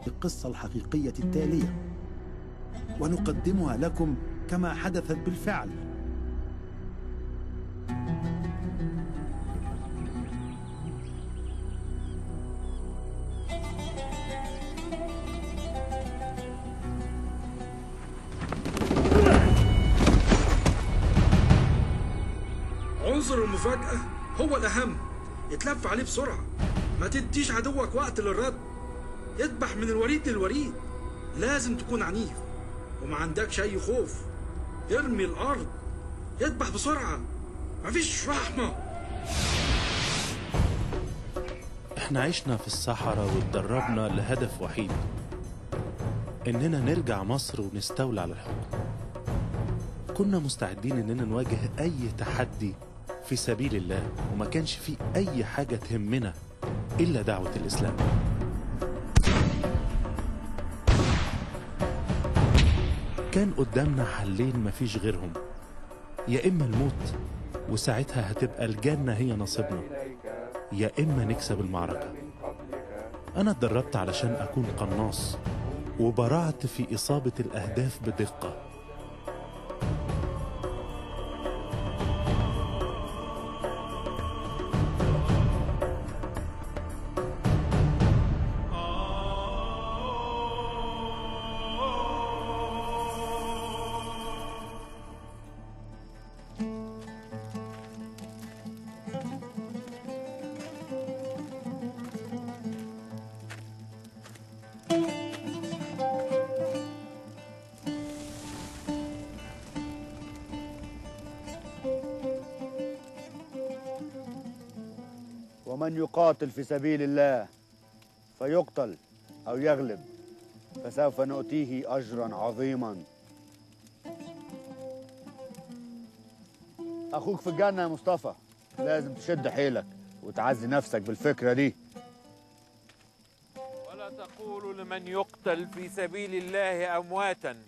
القصة الحقيقية التالية ونقدمها لكم كما حدثت بالفعل عنصر المفاجأة هو الأهم اتلف عليه بسرعة ما تديش عدوك وقت للرد اذبح من الوريد للوريد لازم تكون عنيف وما عندكش أي خوف ارمي الأرض اذبح بسرعة مفيش رحمة احنا عشنا في الصحراء واتدربنا لهدف وحيد اننا نرجع مصر ونستولى على الحكم كنا مستعدين اننا نواجه اي تحدي في سبيل الله وما كانش في اي حاجة تهمنا الا دعوة الاسلام كان قدامنا حلين مفيش غيرهم يا اما الموت وساعتها هتبقى الجنة هي نصيبنا يا اما نكسب المعركة انا اتدربت علشان اكون قناص وبرعت في اصابة الاهداف بدقة ومن يقاتل في سبيل الله فيقتل أو يغلب فسوف نؤتيه أجرا عظيما أخوك في الجنة يا مصطفى لازم تشد حيلك وتعزي نفسك بالفكرة دي ولا تقولوا لمن يقتل في سبيل الله امواتا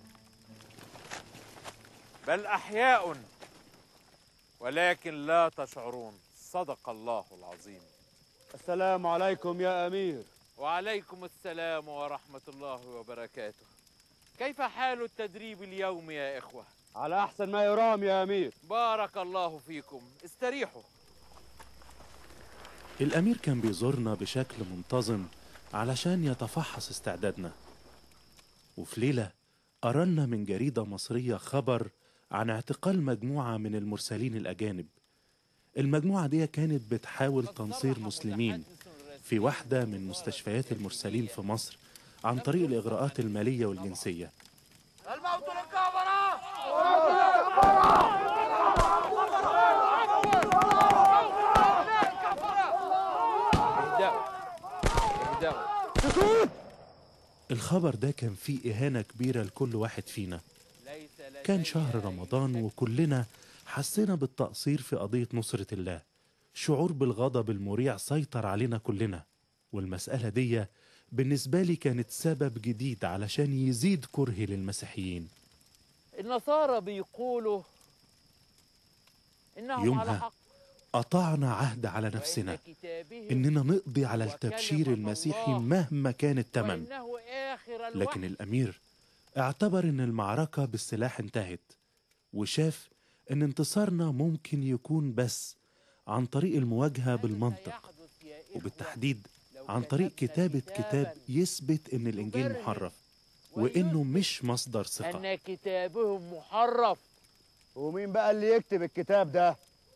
بل احياء ولكن لا تشعرون صدق الله العظيم السلام عليكم يا أمير وعليكم السلام ورحمه الله وبركاته كيف حال التدريب اليوم يا اخوه على أحسن ما يرام يا أمير بارك الله فيكم استريحوا الامير كان بيزورنا بشكل منتظم علشان يتفحص استعدادنا وفي ليلة قرلنا من جريدة مصرية خبر عن اعتقال مجموعة من المرسلين الأجانب المجموعة دي كانت بتحاول تنصير مسلمين في واحدة من مستشفيات المرسلين في مصر عن طريق الإغراءات المالية والجنسية الموت للكفرة اهدأوا اهدأوا الخبر ده كان فيه إهانة كبيرة لكل واحد فينا ليس لدي كان شهر أي رمضان شك. وكلنا حسينا بالتقصير في قضية نصرة الله شعور بالغضب المريع سيطر علينا كلنا والمسألة دي بالنسبة لي كانت سبب جديد علشان يزيد كرهي للمسيحيين النصارى بيقولوا انهم يومها على حق قطعنا عهد على وإن نفسنا كتابهم إننا نقضي على وكلمة التبشير المسيحي الله مهما كان الثمن وإنه آخر الوحي لكن الأمير اعتبر إن المعركة بالسلاح انتهت وشاف إن انتصارنا ممكن يكون بس عن طريق المواجهة بالمنطق وبالتحديد عن طريق كتابة كتاب يثبت إن الإنجيل محرف وإنه مش مصدر ثقة أن كتابهم محرف ومين بقى اللي يكتب الكتاب ده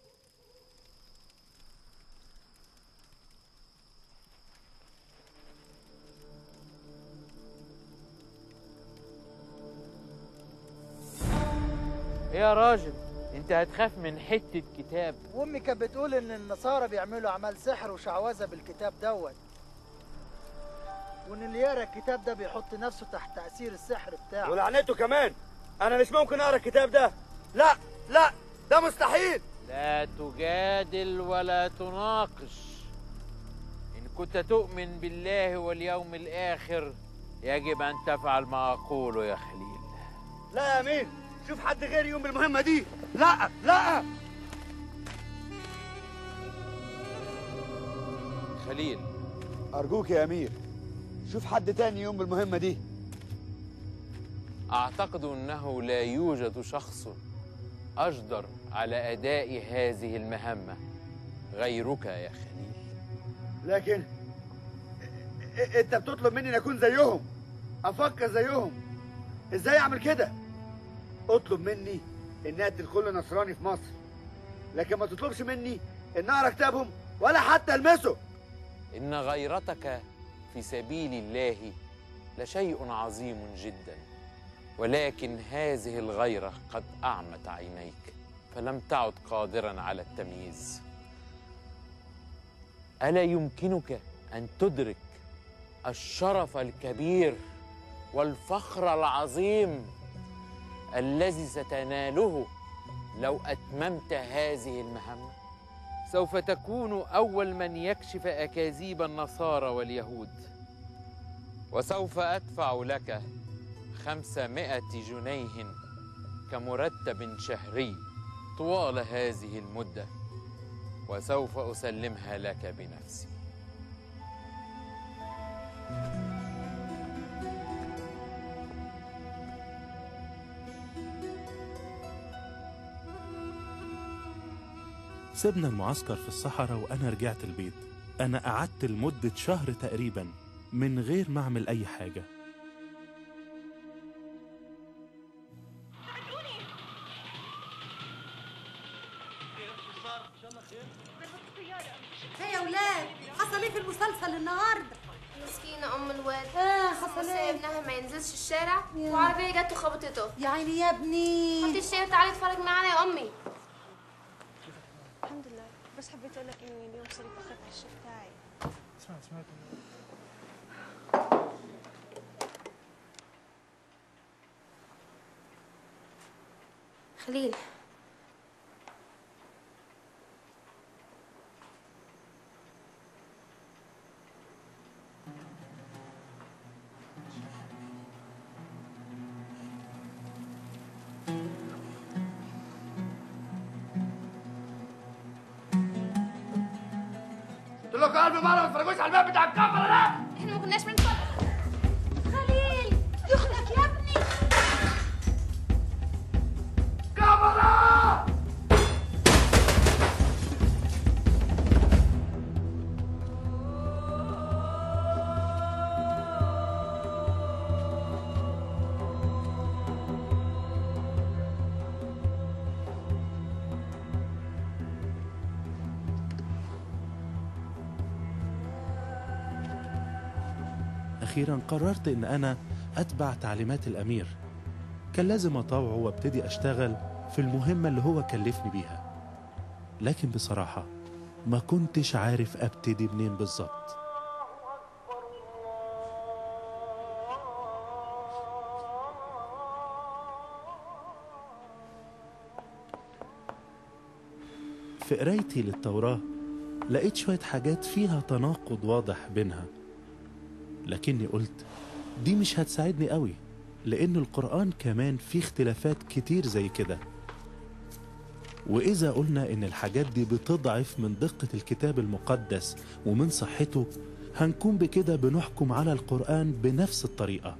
إيه يا راجل انت هتخاف من حتة كتاب وامي كانت بتقول ان النصارى بيعملوا اعمال سحر وشعوذه بالكتاب دوت وان اللي يقرا الكتاب ده بيحط نفسه تحت تاثير السحر بتاعه ولعنته كمان انا مش ممكن اقرا الكتاب ده لا لا ده مستحيل لا تجادل ولا تناقش إن كنت تؤمن بالله واليوم الآخر يجب أن تفعل ما أقوله يا خليل لا يا امين شوف حد غيري يقوم بالمهمه دي لا لا خليل أرجوك يا أمير شوف حد تاني يقوم بالمهمة دي أعتقد أنه لا يوجد شخص أجدر على أداء هذه المهمة غيرك يا خليل لكن إ- إ- انت بتطلب مني ان اكون زيهم افكر زيهم ازاي اعمل كده اطلب مني ان اقتل كل نصراني في مصر لكن ما تطلبش مني ان اقرا كتابهم ولا حتى المسه إن غيرتك في سبيل الله لشيء عظيم جدا ولكن هذه الغيرة قد أعمت عينيك فلم تعد قادرا على التمييز ألا يمكنك أن تدرك الشرف الكبير والفخر العظيم الذي ستناله لو أتممت هذه المهمة سوف تكون أول من يكشف أكاذيب النصارى واليهود وسوف أدفع لك خمسمائة جنيه كمرتب شهري طوال هذه المدة وسوف أسلمها لك بنفسي سيبنا المعسكر في الصحراء وأنا رجعت البيت أنا قعدت لمدة شهر تقريبا من غير ما أعمل أي حاجة ايه يا ولاد حصل ايه في المسلسل النهارده مسكينة أم الواد اه حصل سايب ايه ابنها ما ينزلش الشارع يا. وعربية جت وخبطته يا عيني يا ابني خدي الشاي وتعالي اتفرج معانا يا أمي الحمد لله بس حبيت اقول لك اني اليوم صرت اخذت على الشيء بتاعي سمعت سمعت خليل قلت لكم قلبي مره ما تتفرجوش على الباب بتاع الكاميرا ده احنا ما كناش بنتفرج خليل يخلق يا ابني كاميرا أخيرا قررت إن أنا أتبع تعليمات الأمير كان لازم أطاوعه وابتدي أشتغل في المهمة اللي هو كلفني بيها لكن بصراحة ما كنتش عارف أبتدي منين بالظبط في قرايتي للتوراة لقيت شوية حاجات فيها تناقض واضح بينها لكني قلت دي مش هتساعدني قوي لأن القرآن كمان فيه اختلافات كتير زي كده وإذا قلنا إن الحاجات دي بتضعف من دقة الكتاب المقدس ومن صحته هنكون بكده بنحكم على القرآن بنفس الطريقة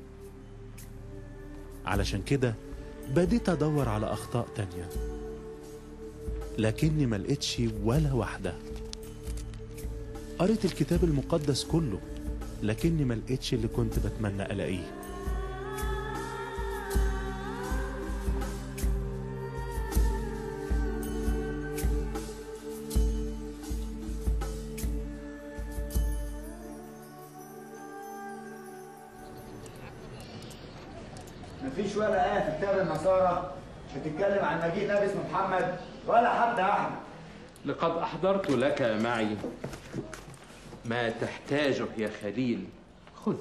علشان كده بديت أدور على أخطاء تانية لكني ما لقيتش ولا واحدة قريت الكتاب المقدس كله لكني ما لقيتش اللي كنت بتمنى ألاقيه مفيش ولا آية في كتاب النصارى بتتكلم عن مجيء نبي اسمه محمد ولا حتى أحمد لقد أحضرت لك معي ما تحتاجه يا خليل خذ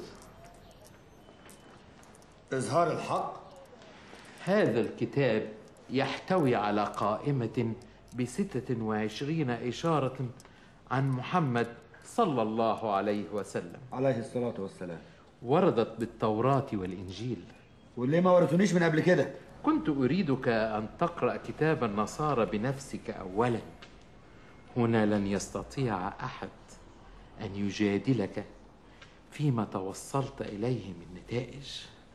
إظهار الحق هذا الكتاب يحتوي على قائمة بستة وعشرين إشارة عن محمد صلى الله عليه وسلم عليه الصلاة والسلام وردت بالتوراة والإنجيل وليه ما ورثونيش من قبل كده كنت أريدك أن تقرأ كتاب النصارى بنفسك أولا هنا لن يستطيع أحد أن يجادلك فيما توصلت إليه من نتائج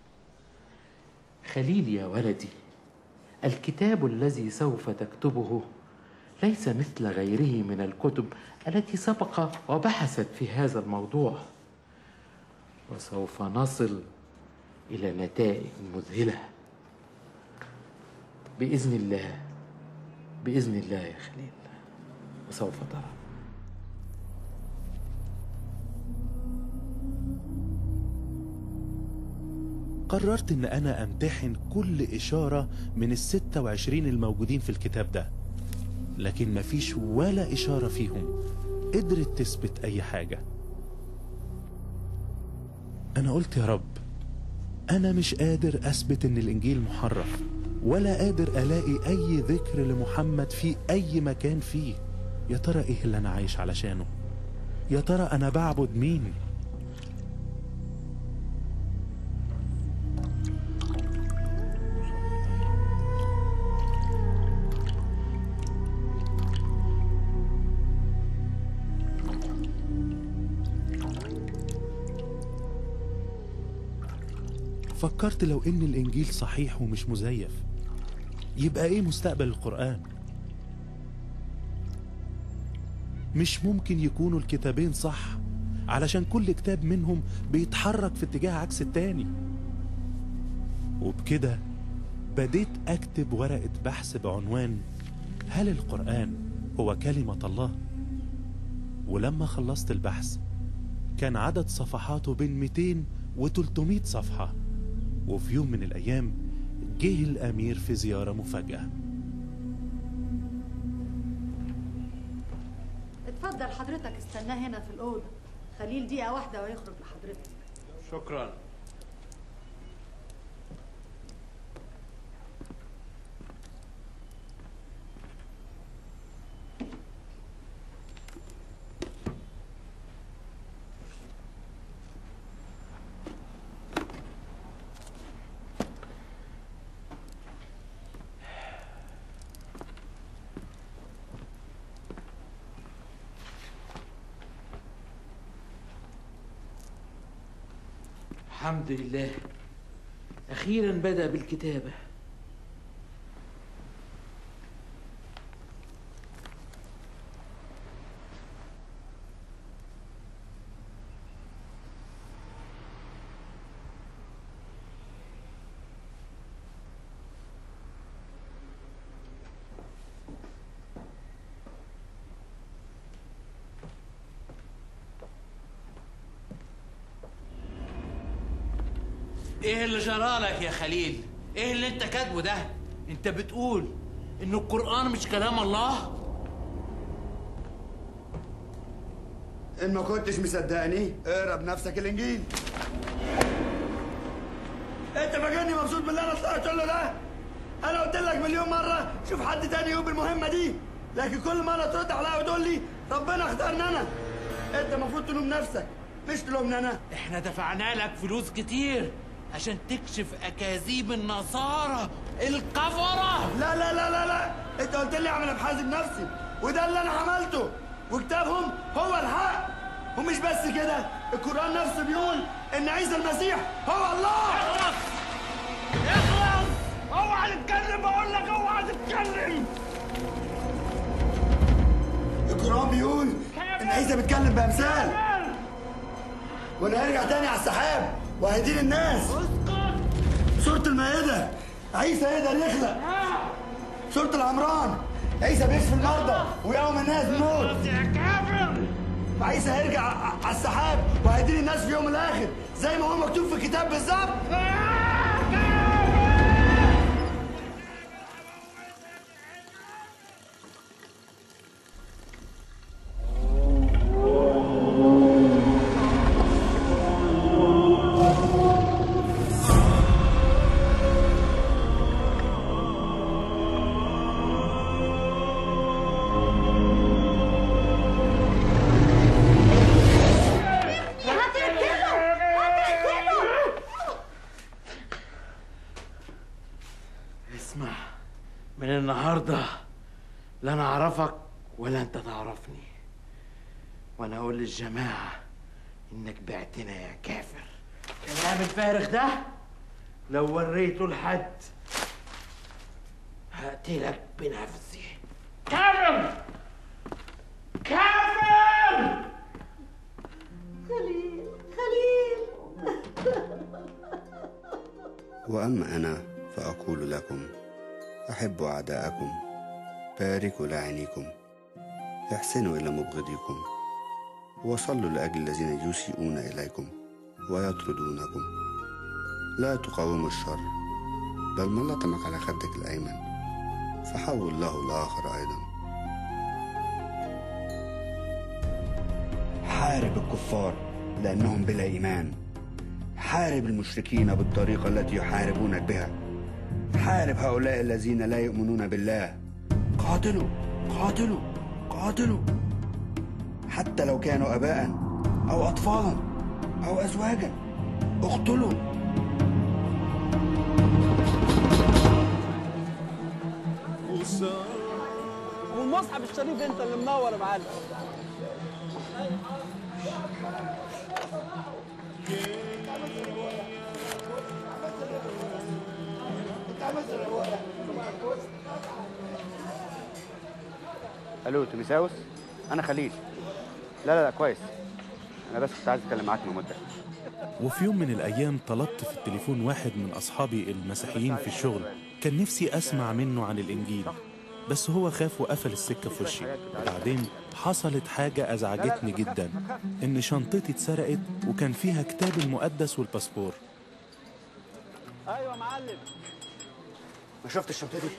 خليل يا ولدي الكتاب الذي سوف تكتبه ليس مثل غيره من الكتب التي سبق وبحثت في هذا الموضوع وسوف نصل الى نتائج مذهله باذن الله باذن الله يا خليل وسوف ترى قررت إن أنا أمتحن كل إشارة من الستة وعشرين الموجودين في الكتاب ده لكن مفيش ولا إشارة فيهم قدرت تثبت أي حاجة أنا قلت يا رب أنا مش قادر أثبت إن الإنجيل محرف ولا قادر ألاقي أي ذكر لمحمد في أي مكان فيه يا ترى إيه اللي أنا عايش علشانه يا ترى أنا بعبد مين فكرت لو ان الانجيل صحيح ومش مزيف يبقى ايه مستقبل القران مش ممكن يكونوا الكتابين صح علشان كل كتاب منهم بيتحرك في اتجاه عكس التاني وبكده بديت اكتب ورقه بحث بعنوان هل القران هو كلمه الله ولما خلصت البحث كان عدد صفحاته بين 200 و 300 صفحه وفي يوم من الأيام جه الأمير في زيارة مفاجأة اتفضل حضرتك استناه هنا في الأوضة خليل دقيقة واحدة ويخرج لحضرتك شكرا الحمد لله أخيرا بدأ بالكتابة ايه اللي جرالك يا خليل ايه اللي انت كاتبه ده انت بتقول ان القرآن مش كلام الله ان ما كنتش مصدقني اقرا بنفسك الانجيل انت فاكرني مبسوط باللي انا طلعت له ده انا قلت لك مليون مره شوف حد تاني يقوم بالمهمه دي لكن كل مره ترد عليا وتقول لي ربنا اختارني انا انت المفروض تلوم نفسك مش تلومني انا احنا دفعنا لك فلوس كتير عشان تكشف اكاذيب النصارى القفرة لا لا لا لا لا انت قلت لي اعمل ابحاث بنفسي وده اللي انا عملته وكتابهم هو الحق ومش بس كده القران نفسه بيقول ان عيسى المسيح هو الله اخلص اخلص اوعى تتكلم بقول لك اوعى تتكلم القران بيقول ان عيسى بيتكلم بامثال وانه هيرجع تاني على السحاب وهيدين الناس سورة المائدة عيسى يقدر يخلق سورة العمران عيسى بيشفي المرضى ويقوم الناس من الموت يا كافر عيسى هيرجع على السحاب وهيدين الناس في يوم الاخر زي ما هو مكتوب في الكتاب بالظبط هتقتله هتقتله اسمع من النهارده لا انا اعرفك ولا انت تعرفني وانا اقول للجماعه انك بعتنا يا كافر الكلام الفارغ ده لو وريته لحد هقتلك بنفسي كافر كافر خليل خليل وأما أنا فأقول لكم أحبوا أعداءكم باركوا لعينيكم احسنوا إلى مبغضيكم وصلوا لأجل الذين يسيئون إليكم ويطردونكم لا تقاوموا الشر بل من لطمك على خدك الأيمن فحول له الآخر أيضا حارب الكفار لأنهم بلا إيمان حارب المشركين بالطريقة التي يحاربونك بها حارب هؤلاء الذين لا يؤمنون بالله قاتلوا قاتلوا قاتلوا حتى لو كانوا آباء أو أطفالا أو أزواجا اقتلوا والمصحف الشريف انت اللي منور يا معلم الو تيمساوس انا خليل لا لا لا كويس انا بس كنت عايز اتكلم معاك من مده وفي يوم من الأيام طلبت في التليفون واحد من أصحابي المسيحيين في الشغل كان نفسي أسمع منه عن الإنجيل بس هو خاف وقفل السكة في وشي بعدين حصلت حاجة أزعجتني جدا إن شنطتي اتسرقت وكان فيها كتاب المقدس والباسبور ايوه يا معلم ما شفتش شنطتي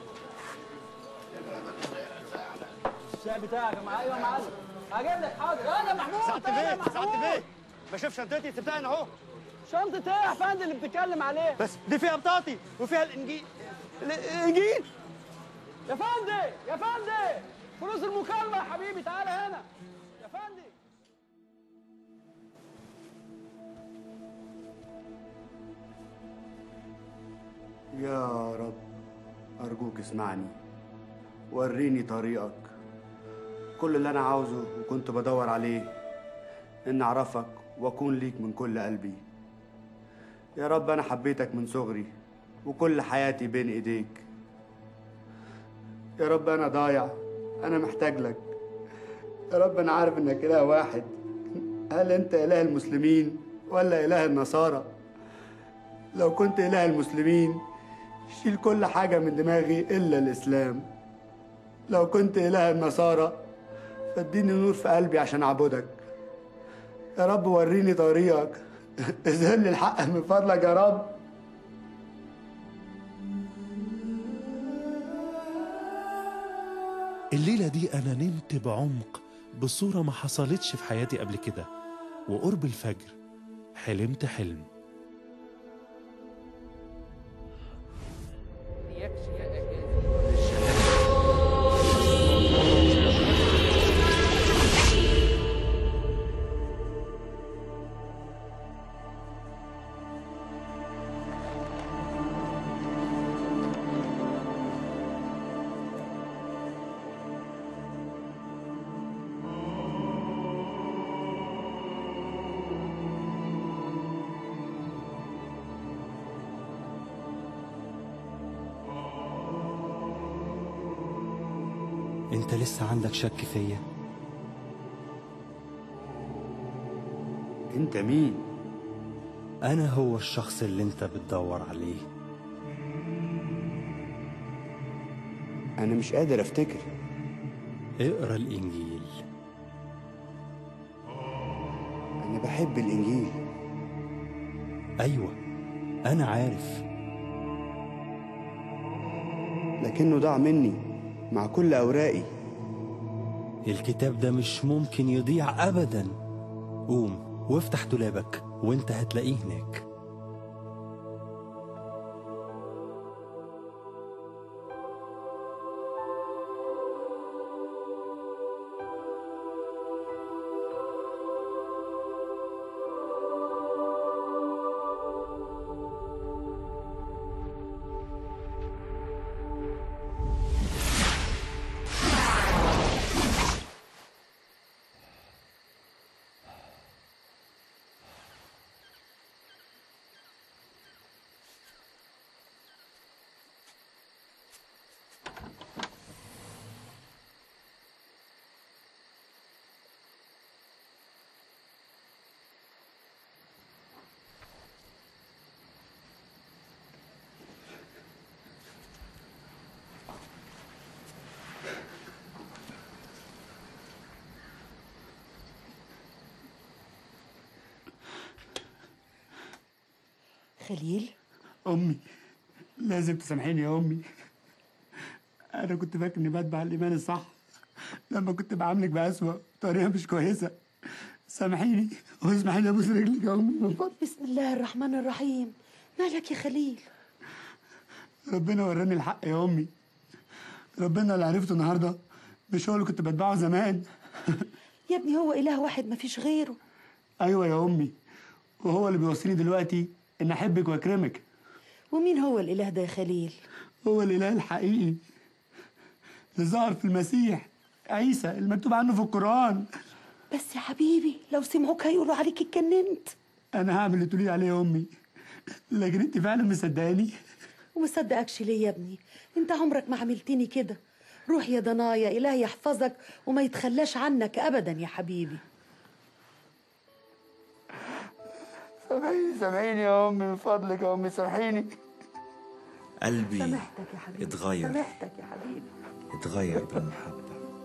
الشاي بتاعك يا معلم ايوه يا معلم هجيب لك حاضر انا محمود سعادة انا البيت سعادة محمود البيت بشوف شنطتي سبتها هنا اهو شنطة ايه يا فندم اللي بتتكلم عليه بس دي فيها بطاقتي وفيها الانجيل الانجيل يا فندم يا فندم فلوس المكالمة يا حبيبي تعالى هنا يا فندم يا رب أرجوك اسمعني وريني طريقك كل اللي أنا عاوزه وكنت بدور عليه إن أعرفك وأكون ليك من كل قلبي يا رب أنا حبيتك من صغري وكل حياتي بين إيديك يا رب أنا ضايع أنا محتاج لك يا رب أنا عارف إنك إله واحد هل أنت إله المسلمين ولا إله النصارى لو كنت إله المسلمين شيل كل حاجة من دماغي إلا الإسلام لو كنت إله النصارى فاديني نور في قلبي عشان أعبدك يا رب وريني طريقك اظهر لي الحق من فضلك يا رب الليلة دي أنا نمت بعمق بصورة ما حصلتش في حياتي قبل كده وقرب الفجر حلمت حلم انت لسه عندك شك فيا انت مين انا هو الشخص اللي انت بتدور عليه انا مش قادر افتكر اقرا الانجيل انا بحب الانجيل ايوه انا عارف لكنه ضاع مني مع كل اوراقي الكتاب ده مش ممكن يضيع ابدا قوم وافتح دولابك وانت هتلاقيه هناك خليل امي لازم تسامحيني يا امي انا كنت فاكر اني بتبع الايمان الصح لما كنت بعاملك بأسوأ طريقه مش كويسه سامحيني واسمحي لي ابوس رجلك يا امي من فضلك بسم الله الرحمن الرحيم مالك يا خليل ربنا وراني الحق يا امي ربنا اللي عرفته النهارده مش هو اللي كنت بتبعه زمان يا ابني هو اله واحد ما فيش غيره ايوه يا امي وهو اللي بيوصيني دلوقتي ان احبك واكرمك ومين هو الاله ده يا خليل هو الاله الحقيقي اللي ظهر في المسيح عيسى المكتوب عنه في القران بس يا حبيبي لو سمعوك هيقولوا عليك اتجننت انا هعمل اللي تقولي عليه يا امي لكن انت فعلا مصدقاني ومصدقكش ليه يا ابني انت عمرك ما عملتني كده روح يا ضنايا اله يحفظك وما يتخلاش عنك ابدا يا حبيبي سامحيني سامحيني يا امي من فضلك يا امي سامحيني قلبي سامحتك يا حبيبي اتغير سامحتك يا حبيبي اتغير بالمحبة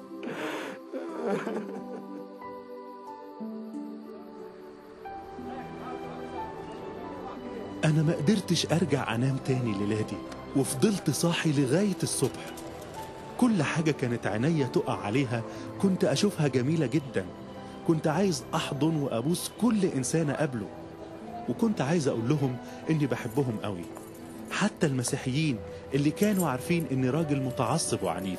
أنا ما قدرتش أرجع أنام تاني ليلادي وفضلت صاحي لغاية الصبح كل حاجة كانت عينيا تقع عليها كنت أشوفها جميلة جدا كنت عايز أحضن وأبوس كل إنسان أقابله وكنت عايز أقول لهم إني بحبهم قوي حتى المسيحيين اللي كانوا عارفين إني راجل متعصب وعنيف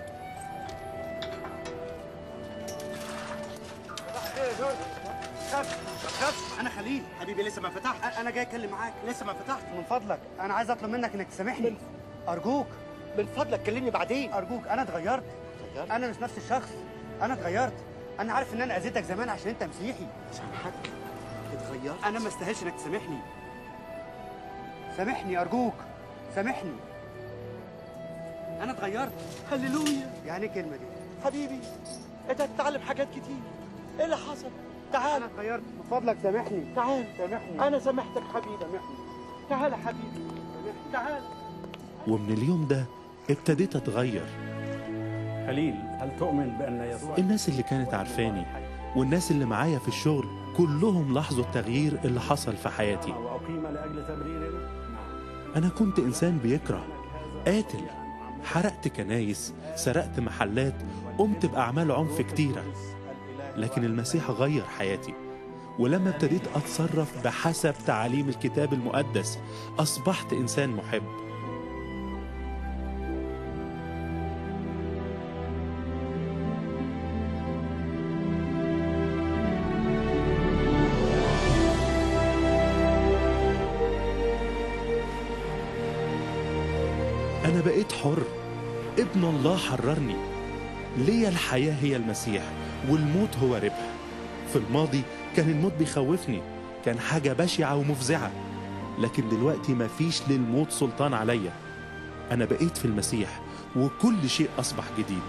خف انا خليل حبيبي لسه ما فتحت انا جاي اتكلم معاك لسه ما فتحت من فضلك انا عايز اطلب منك انك تسامحني ارجوك من فضلك كلمني بعدين ارجوك انا اتغيرت انا مش نفس الشخص انا اتغيرت انا عارف ان انا اذيتك زمان عشان انت مسيحي سامحك اتغيرت انا ما استاهلش انك تسامحني سامحني ارجوك سامحني انا اتغيرت هللويا يعني ايه الكلمه دي حبيبي انت هتتعلم حاجات كتير ايه اللي حصل تعال انا اتغيرت من فضلك سامحني تعال سامحني انا سامحتك حبيبي سامحني تعال يا حبيبي تعال ومن اليوم ده ابتديت أتغير خليل هل تؤمن بأن يسوع الناس اللي كانت عارفاني والناس اللي معايا في الشغل كلهم لاحظوا التغيير اللي حصل في حياتي وأقيم لأجل تبرير أنا كنت إنسان بيكره قاتل حرقت كنايس سرقت محلات قمت بأعمال عنف كتيرة لكن المسيح غير حياتي ولما ابتديت أتصرف بحسب تعاليم الكتاب المقدس أصبحت إنسان محب أنا بقيت حر ابن الله حررني ليا الحياة هي المسيح والموت هو ربح في الماضي كان الموت بيخوفني كان حاجة بشعة ومفزعة لكن دلوقتي مفيش للموت سلطان عليا أنا بقيت في المسيح وكل شيء أصبح جديد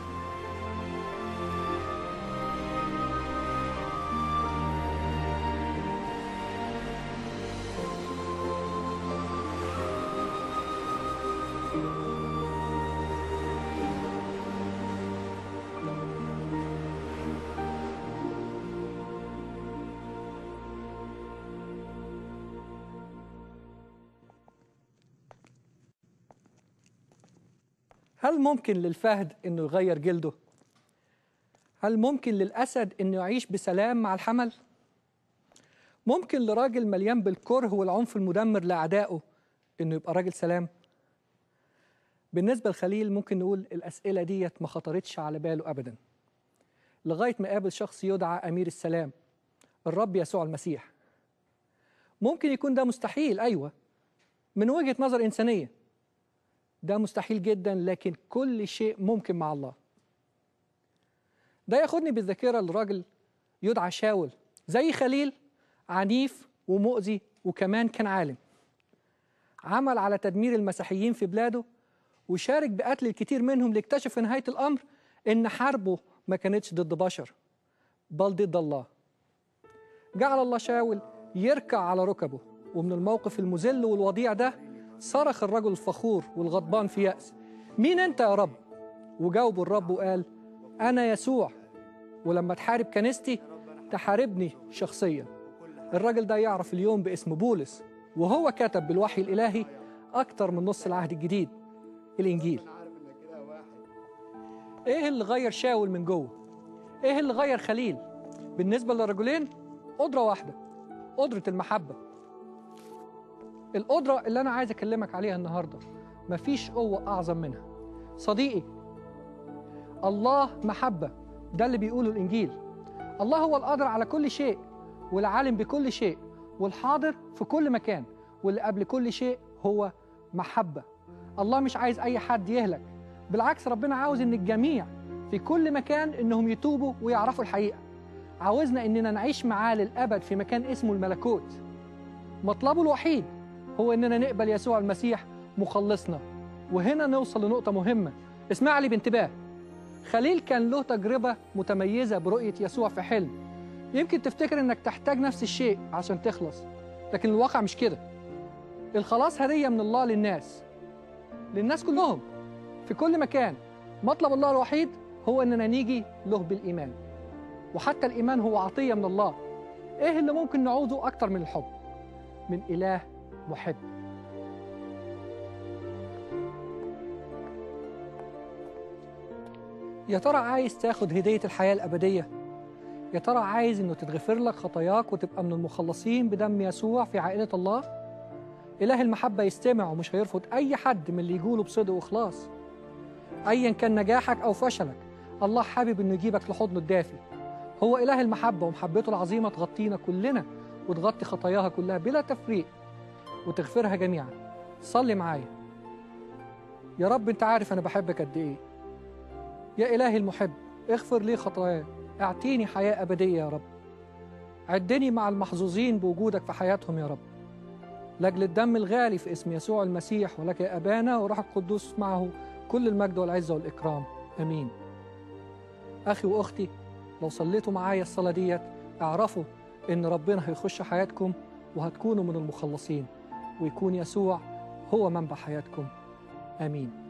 هل ممكن للفهد انه يغير جلده؟ هل ممكن للاسد انه يعيش بسلام مع الحمل؟ ممكن لراجل مليان بالكره والعنف المدمر لاعدائه انه يبقى راجل سلام؟ بالنسبه لخليل ممكن نقول الاسئله ديت ما خطرتش على باله ابدا. لغايه ما قابل شخص يدعى امير السلام الرب يسوع المسيح. ممكن يكون ده مستحيل ايوه من وجهه نظر انسانيه. ده مستحيل جدا لكن كل شيء ممكن مع الله ده ياخدني بالذاكرة لراجل يدعى شاول زي خليل عنيف ومؤذي وكمان كان عالم عمل على تدمير المسيحيين في بلاده وشارك بقتل الكثير منهم لاكتشف في نهاية الأمر إن حربه ما كانتش ضد بشر بل ضد الله جعل الله شاول يركع على ركبه ومن الموقف المذل والوضيع ده صرخ الرجل الفخور والغضبان في يأس مين أنت يا رب؟ وجاوبه الرب وقال أنا يسوع ولما تحارب كنيستي تحاربني شخصيا الراجل ده يعرف اليوم باسم بولس وهو كتب بالوحي الإلهي أكتر من نص العهد الجديد الإنجيل إيه اللي غير شاول من جوه؟ إيه اللي غير خليل؟ بالنسبة للرجلين قدرة واحدة قدرة المحبة القدرة اللي أنا عايز أكلمك عليها النهاردة مفيش قوة أعظم منها صديقي الله محبة ده اللي بيقوله الإنجيل الله هو القادر على كل شيء والعالم بكل شيء والحاضر في كل مكان واللي قبل كل شيء هو محبة الله مش عايز أي حد يهلك بالعكس ربنا عاوز إن الجميع في كل مكان إنهم يتوبوا ويعرفوا الحقيقة عاوزنا إننا نعيش معاه للأبد في مكان اسمه الملكوت مطلبه الوحيد هو إننا نقبل يسوع المسيح مخلصنا وهنا نوصل لنقطة مهمة اسمع لي بانتباه خليل كان له تجربة متميزة برؤية يسوع في حلم يمكن تفتكر انك تحتاج نفس الشيء عشان تخلص لكن الواقع مش كده الخلاص هدية من الله للناس للناس كلهم في كل مكان مطلب الله الوحيد هو اننا نيجي له بالإيمان وحتى الإيمان هو عطية من الله ايه اللي ممكن نعوزه أكتر من الحب من إله محب يا ترى عايز تاخد هدية الحياة الأبدية؟ يا ترى عايز إنه تتغفر لك خطاياك وتبقى من المخلصين بدم يسوع في عائلة الله؟ إله المحبة يستمع ومش هيرفض أي حد من اللي يقوله بصدق وإخلاص. أيا كان نجاحك أو فشلك، الله حابب إنه يجيبك لحضنه الدافي. هو إله المحبة ومحبته العظيمة تغطينا كلنا وتغطي خطاياها كلها بلا تفريق وتغفرها جميعا. صلي معايا. يا رب أنت عارف أنا بحبك قد إيه. يا إلهي المحب اغفر لي خطاياي اعطيني حياة أبدية يا رب عدني مع المحظوظين بوجودك في حياتهم يا رب لأجل الدم الغالي في اسم يسوع المسيح ولك يا أبانا وروح القدوس معه كل المجد والعزة والإكرام أمين أخي وأختي لو صليتوا معايا الصلاة ديت اعرفوا إن ربنا هيخش حياتكم وهتكونوا من المخلصين ويكون يسوع هو منبع حياتكم آمين